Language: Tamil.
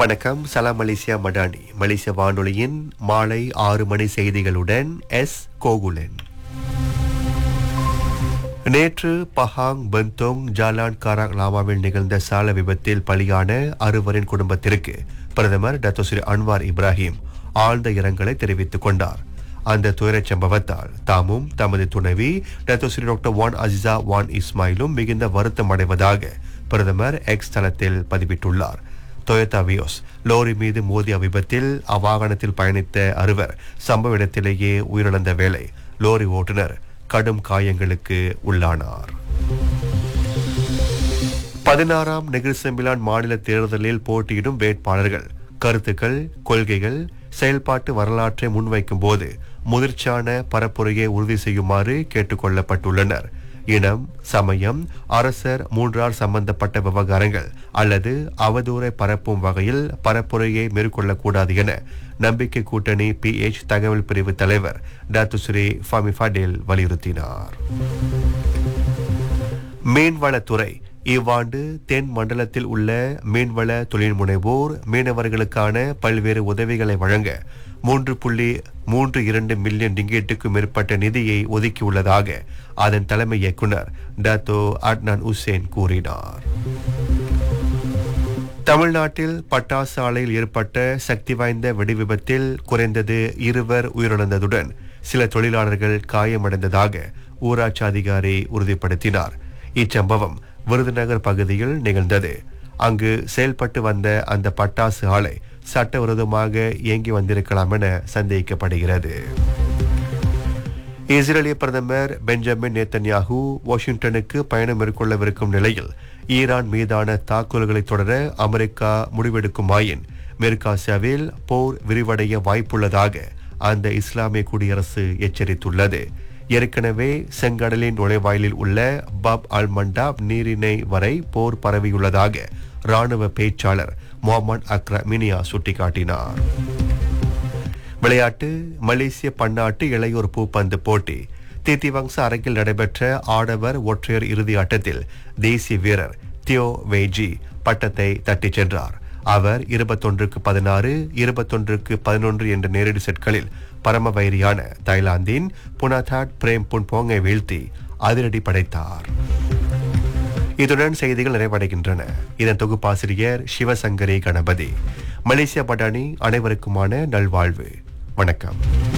வணக்கம் சலாம் மலேசியா மடானி மலேசிய வானொலியின் மாலை ஆறு மணி செய்திகளுடன் எஸ் கோகுலன் நேற்று பஹாங் பெந்தோங் ஜாலான் காராங் லாமாவில் நிகழ்ந்த சால விபத்தில் பலியான அறுவரின் குடும்பத்திற்கு பிரதமர் டத்தோ ஸ்ரீ அன்வார் இப்ராஹிம் ஆழ்ந்த இரங்கலை தெரிவித்துக் கொண்டார் அந்த துயரச் சம்பவத்தால் தாமும் தமது துணைவி Dato Sri doctor Wan Azizah Wan இஸ்மாயிலும் மிகுந்த வருத்தம் அடைவதாக பிரதமர் எக்ஸ் தளத்தில் பதிவிட்டுள்ளார் டொயோட்டா வியோஸ் லோரி மீது மோதிய விபத்தில் அவ்வாகனத்தில் பயணித்த அறுவர் சம்பவ இடத்திலேயே உயிரிழந்த வேளை லோரி ஓட்டுநர் கடும் காயங்களுக்கு உள்ளானார் பதினாறாம் நெகிழ்செம்பிலான் மாநில தேர்தலில் போட்டியிடும் வேட்பாளர்கள் கருத்துக்கள் கொள்கைகள் செயல்பாட்டு வரலாற்றை முன்வைக்கும் போது முதிர்ச்சியான பரப்புரையை உறுதி செய்யுமாறு கேட்டுக்கொள்ளப்பட்டுள்ளனர் இனம் சமயம் அரசர் மூன்றார் சம்பந்தப்பட்ட விவகாரங்கள் அல்லது அவதூறை பரப்பும் வகையில் பரப்புரையை மேற்கொள்ளக்கூடாது என நம்பிக்கை கூட்டணி பிஎச் தகவல் பிரிவு தலைவர் டாக்டர் ஸ்ரீ ஃபாமி ஃபடேல் வலியுறுத்தினார் மீன்வளத்துறை இவ்வாண்டு தென் மண்டலத்தில் உள்ள மீன்வள தொழில் முனைவோர் மீனவர்களுக்கான பல்வேறு உதவிகளை வழங்க மூன்று புள்ளி மூன்று இரண்டு மில்லியன் ரிங்கேட்டுக்கு மேற்பட்ட நிதியை ஒதுக்கியுள்ளதாக அதன் தலைமை இயக்குனர் டாத்தோ அட்னான் உசேன் கூறினார் தமிழ்நாட்டில் பட்டாசு ஆலையில் ஏற்பட்ட சக்தி வாய்ந்த வெடிவிபத்தில் குறைந்தது இருவர் உயிரிழந்ததுடன் சில தொழிலாளர்கள் காயமடைந்ததாக ஊராட்சி அதிகாரி உறுதிப்படுத்தினார் இச்சம்பவம் விருதுநகர் பகுதியில் நிகழ்ந்தது அங்கு செயல்பட்டு வந்த அந்த பட்டாசு ஆலை சட்டவிரோதமாக இயங்கி வந்திருக்கலாம் என சந்தேகிக்கப்படுகிறது இஸ்ரேலிய பிரதமர் பெஞ்சமின் நேத்தன்யாகு வாஷிங்டனுக்கு பயணம் மேற்கொள்ளவிருக்கும் நிலையில் ஈரான் மீதான தாக்குதல்களை தொடர அமெரிக்கா முடிவெடுக்குமாயின் மேற்காசியாவில் போர் விரிவடைய வாய்ப்புள்ளதாக அந்த இஸ்லாமிய குடியரசு எச்சரித்துள்ளது ஏற்கனவே செங்கடலின் நுழைவாயிலில் உள்ள பப் அல் மண்டாப் நீரிணை வரை போர் பரவியுள்ளதாக ராணுவ பேச்சாளர் முகமது அக்ர மினியா சுட்டிக்காட்டினார் விளையாட்டு மலேசிய பன்னாட்டு இளையோர் பூப்பந்து போட்டி தித்திவங்ச அரங்கில் நடைபெற்ற ஆடவர் ஒற்றையர் இறுதி ஆட்டத்தில் தேசிய வீரர் தியோ வேஜி பட்டத்தை தட்டிச் சென்றார் அவர் இருபத்தொன்றுக்கு பதினாறு இருபத்தொன்றுக்கு பதினொன்று என்ற நேரடி செட்களில் பரமவைரியான தாய்லாந்தின் புனாதாட் பிரேம் புன்போங்கை வீழ்த்தி அதிரடி படைத்தார் இதுடன் செய்திகள் நிறைவடைகின்றன இதன் தொகுப்பாசிரியர் சிவசங்கரி கணபதி மலேசியா பட்டாணி அனைவருக்குமான நல்வாழ்வு வணக்கம்